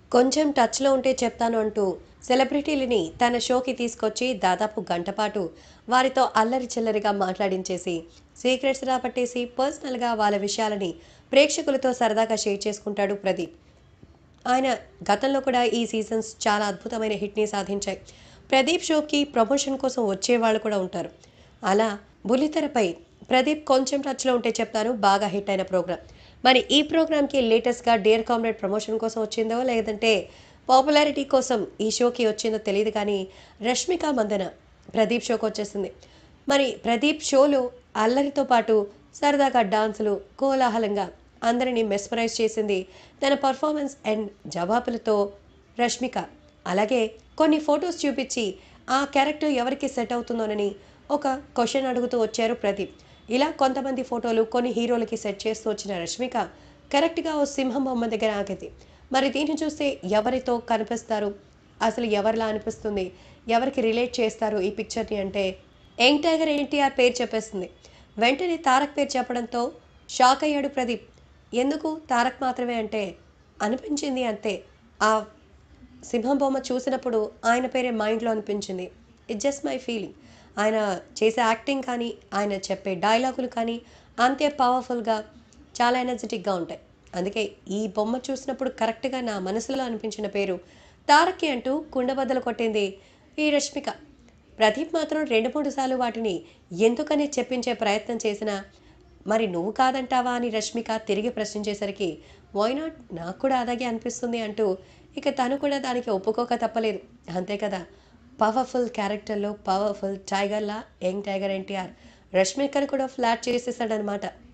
కొంచెం టచ్లో ఉంటే చెప్తాను అంటూ సెలబ్రిటీలని తన షోకి తీసుకొచ్చి దాదాపు గంట పాటు వారితో అల్లరి చిల్లరిగా మాట్లాడించేసి సీక్రెట్స్ రాబట్టేసి పర్సనల్గా వాళ్ళ విషయాలని ప్రేక్షకులతో సరదాగా షేర్ చేసుకుంటాడు ప్రదీప్ ఆయన గతంలో కూడా ఈ సీజన్స్ చాలా అద్భుతమైన హిట్ని సాధించాయి ప్రదీప్ షోకి ప్రమోషన్ కోసం వచ్చే వాళ్ళు కూడా ఉంటారు అలా బుల్లితెరపై ప్రదీప్ కొంచెం టచ్లో ఉంటే చెప్తాను బాగా హిట్ అయిన ప్రోగ్రామ్ మరి ఈ ప్రోగ్రామ్కి లేటెస్ట్గా డియర్ కామ్రేడ్ ప్రమోషన్ కోసం వచ్చిందో లేదంటే పాపులారిటీ కోసం ఈ షోకి వచ్చిందో తెలియదు కానీ రష్మిక మందన ప్రదీప్ షోకి వచ్చేసింది మరి ప్రదీప్ షోలో అల్లరితో పాటు సరదాగా డాన్సులు కోలాహలంగా అందరినీ మెస్మరైజ్ చేసింది తన పర్ఫార్మెన్స్ అండ్ జవాబులతో రష్మిక అలాగే కొన్ని ఫొటోస్ చూపించి ఆ క్యారెక్టర్ ఎవరికి సెట్ అవుతుందోనని ఒక క్వశ్చన్ అడుగుతూ వచ్చారు ప్రదీప్ ఇలా కొంతమంది ఫోటోలు కొన్ని హీరోలకి సెట్ చేస్తూ వచ్చిన రష్మిక కరెక్ట్గా ఓ సింహం బొమ్మ దగ్గర ఆగింది మరి దీన్ని చూస్తే ఎవరితో కనిపిస్తారు అసలు ఎవరిలా అనిపిస్తుంది ఎవరికి రిలేట్ చేస్తారు ఈ పిక్చర్ని అంటే యంగ్ టైగర్ ఎన్టీఆర్ పేరు చెప్పేస్తుంది వెంటనే తారక్ పేరు చెప్పడంతో షాక్ అయ్యాడు ప్రదీప్ ఎందుకు తారక్ మాత్రమే అంటే అనిపించింది అంతే ఆ సింహం బొమ్మ చూసినప్పుడు ఆయన పేరే మైండ్లో అనిపించింది ఇట్ జస్ట్ మై ఫీలింగ్ ఆయన చేసే యాక్టింగ్ కానీ ఆయన చెప్పే డైలాగులు కానీ అంతే పవర్ఫుల్గా చాలా ఎనర్జెటిక్గా ఉంటాయి అందుకే ఈ బొమ్మ చూసినప్పుడు కరెక్ట్గా నా మనసులో అనిపించిన పేరు తారక్కి అంటూ కుండబద్దలు కొట్టింది ఈ రష్మిక ప్రదీప్ మాత్రం రెండు మూడు సార్లు వాటిని ఎందుకని చెప్పించే ప్రయత్నం చేసినా మరి నువ్వు కాదంటావా అని రష్మిక తిరిగి ప్రశ్నించేసరికి వై నాట్ నాకు కూడా అలాగే అనిపిస్తుంది అంటూ ఇక తను కూడా దానికి ఒప్పుకోక తప్పలేదు అంతే కదా పవర్ఫుల్ క్యారెక్టర్లో పవర్ఫుల్ టైగర్లా యంగ్ టైగర్ ఎన్టీఆర్ రష్మికను కూడా ఫ్లాట్ చేసేసాడనమాట